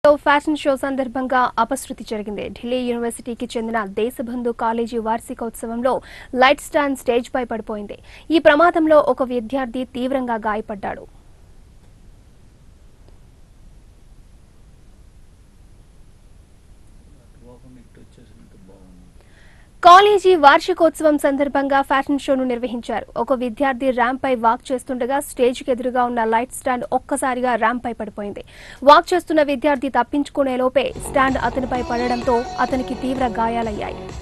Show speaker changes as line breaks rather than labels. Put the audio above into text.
లో fashion show సందర్భంగా అపశృతి జరిగింది ఢిల్లీ యూనివర్సిటీకి చెందిన దేశబంధు కాలేజీ వార్షికోత్సవంలో లైట్ స్టాండ్ స్టేజ్ పై పడిపోయింది ఈ ప్రమాదంలో ఒక విద్యార్థి తీవ్రంగా గాయపడ్డాడు
పోకుండా ఇటు వచ్చేసినట్టు బాగుంది
కాలేజీ వార్షికోత్సవం సందర్భంగా ఫ్యాషన్ షోను నిర్వహించారు ఒక విద్యార్థి ర్యాంప్ పై వాక్ చేస్తుండగా స్టేజ్ కి ఎదురుగా ఉన్న లైట్ స్టాండ్ ఒక్కసారిగా ర్యాంప్ పై పడిపోయింది వాక్ చేస్తున్న విద్యార్థి తప్పించుకునే లోపే స్టాండ్ అతనిపై పడడంతో అతనికి తీవ్ర గాయాలయ్యాయి